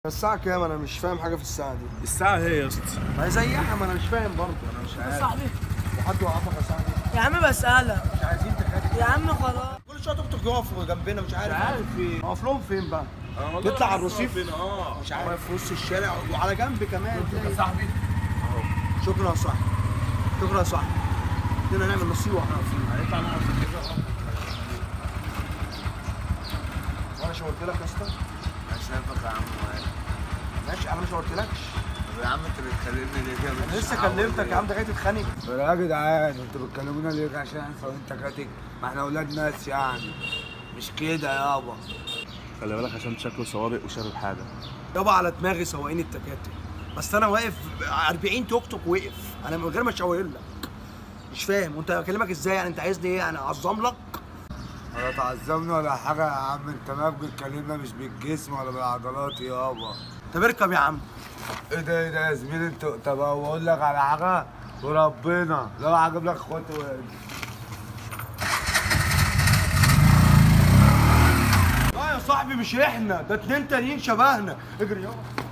الساعة كام انا مش فاهم حاجة في الساعة دي الساعة هي يا اسطى ما هي زيها ما انا مش فاهم برضه انا مش عارف صاحبي وحد وقفك يا صاحبي يا عم بسألك مش عايزين تخاطب يا عم خلاص كل شوية توك توك يقفوا جنبنا مش عارف مش عارف فين. واقف لهم فين بقى أنا والله تطلع على عارف الرصيف؟ فين اه مش عارف في وسط الشارع وعلى جنب كمان تلاقي. صاحبي شكرا يا صاحبي شكرا يا صاحبي بدنا نعمل نصيحة هيطلع معاك كده وانا شاورت لك يا اسطى انا شايفك يا عم وائل ماشي انا ما شاورتلكش طب يا عم انت بتكلمني ليه كده انا لسه كلمتك يا عم ده جاي تتخانق يا جدعان انتوا بتكلمونا ليه عشان انت وانت كاتك ما احنا اولاد ناس يعني مش كده يابا خلي بالك عشان شكله سوابق وشارب حاجة يابا على دماغي سواقين التكاتك بس انا واقف 40 توك توك وقف انا من غير ما اشاور لك مش فاهم وانت بكلمك ازاي يعني انت عايزني ايه يعني اعظم لك ولا تعظمنا ولا حاجه يا عم انت مالك بتكلمنا مش بالجسم ولا بالعضلات يابا طب اركب يا عم ايه ده ايه ده يا زميلي انت طب اقول لك على حاجه وربنا لو عجب لك خد لا يا صاحبي مش احنا ده اتنين تانيين شبهنا اجري يابا